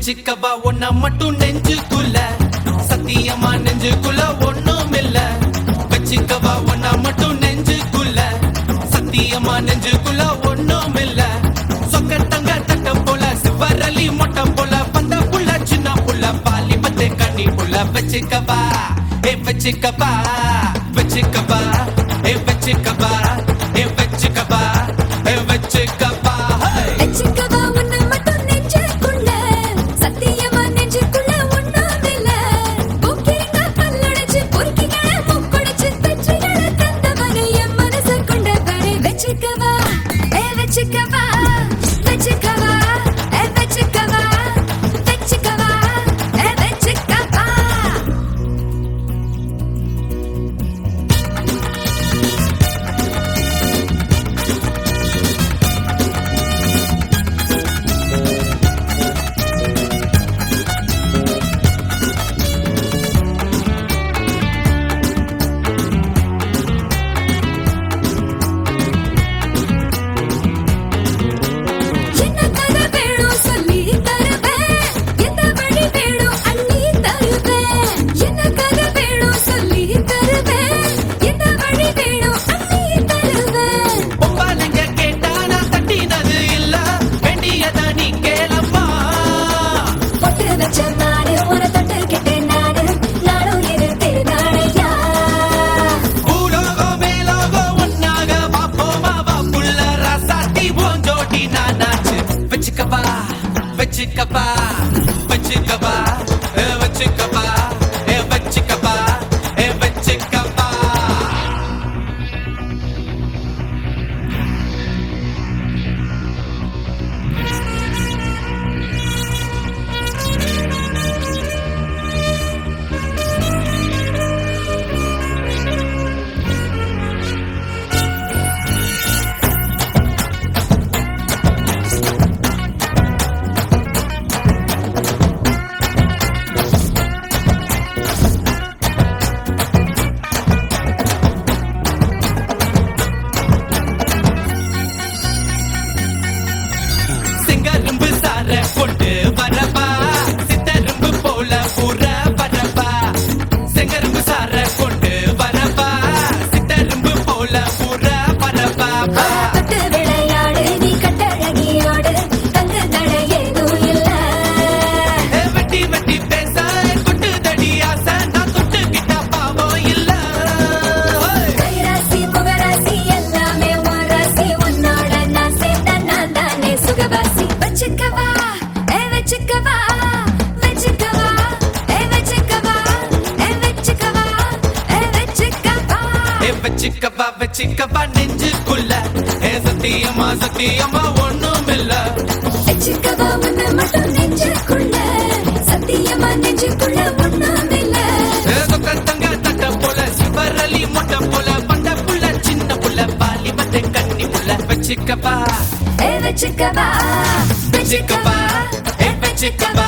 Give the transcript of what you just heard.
வச்சுக்கவா ஒன்ன மட்டும் நெஞ்சுக்குள்ள சத்தியமா நெஞ்சுக்குள்ள ஒண்ணும் இல்ல வச்சுக்கவா ஒன்ன மட்டும் நெஞ்சுக்குள்ள சத்தியமா நெஞ்சுக்குள்ள ஒண்ணும் இல்ல சொக்க தங்க தட்ட போல சிவரலி மொட்டை போல பந்த புள்ள சின்ன புள்ள பாலி பத்து கண்ணி புள்ள வச்சுக்கவா ஏ வச்சுக்கவா வச்சுக்கவா ஏ வச்சுக்கவா ஏ வச்சுக்கவா ஏ வச்சுக்கவா ஹே! வச்சுக்கவா உன்னை மட்டும் நெஞ்சுக்குள்ள சத்தியமா நெஞ்சுக்குள்ள ஒண்ணாமில்ல போக்கிரிங்க பல்லடைச்சு பொறுக்கிகளை முக்குடிச்சு வெற்றிகளை தந்தவனை என் மனசை கொண்டவரை வச்சுக்கவா ஏ வச்சுக்கவா வச்சுக்கவா ஏ வச்சுக்கவா வச்சுக்கவா ஏ வச்சுக்கவா என்ன கதை வேணும் சொல்லி தருவேன் எந்த வழி வேணும் அள்ளி தருவேன் என்ன கதை வேணும் சொல்லி தருவேன் எந்த வழி வேணும் அள்ளி தருவேன் பொம்பாலைங்க கேட்டா நான் தட்டினது இல்ல வேண்டியதா நீ கேளம்மா பொட்டு வச்ச நாடு உன தொட்டு கிட்டேன் நாடு நாடும் இரு திருநாளையா பூலோகோ மேலோகோ ஒன்னாக பாப்போமா வா புள்ள ரசாத்தி ஓஞ்சோடி நானாச்சு வச்சுக்கப்பா வச்சுக்கப்பா வச்சுக்கப்பா ஏ வச்சுக்கப்பா ஏ வச்சுக்கப்பா ஏ வச்சுக்கப்பா சிங்கரும்பு சார கொண்டு வரப்பா சித்தரும்பு போல புற வரப்பா சிங்கரும்பு சார கொண்டு வரப்பா சித்தரும்பு போல புற வரப்பா தொட்டு விளையாடு நீ கட்டழகியோடு தங்க தடை ஏதும் இல்ல ஏ வெட்டி வெட்டி பேச கொட்டு தடி ஆசை நான் தொட்டு கிட்ட பாவம் இல்ல ஓய். கைராசி புகராசி எல்லாமே உன் ராசி உன்னோட நான் சேர்ந்த நான் தானே சுகவாசி வச்சுக்கவா ஏ வச்சுக்கவா வச்சுக்கவா ஏ வச்சுக்கவா ஏ வச்சுக்கவா ஏ வச்சுக்கவா ஏ வச்சுக்கப்பா வச்சுக்கப்பா நெஞ்சுக்குள்ள ஏ சத்தியமா சத்தியமா ஒண்ணும் இல்ல வச்சுக்கவா உன்னை மட்டும் நெஞ்சுக்குள்ள சத்தியமா நெஞ்சுக்குள்ள ஒண்ணுமில்ல ஏ சொக்கத்தங்க தட்ட போல சிவரலி மொட்டை போல பண்ட புள்ள சின்ன புள்ள பாலி பத்து கண்ணி புள்ள வச்சுக்கப்பா ஏ வச்சுக்கவா வச்சுக்கப்பா ஏ வச்சுக்கப்பா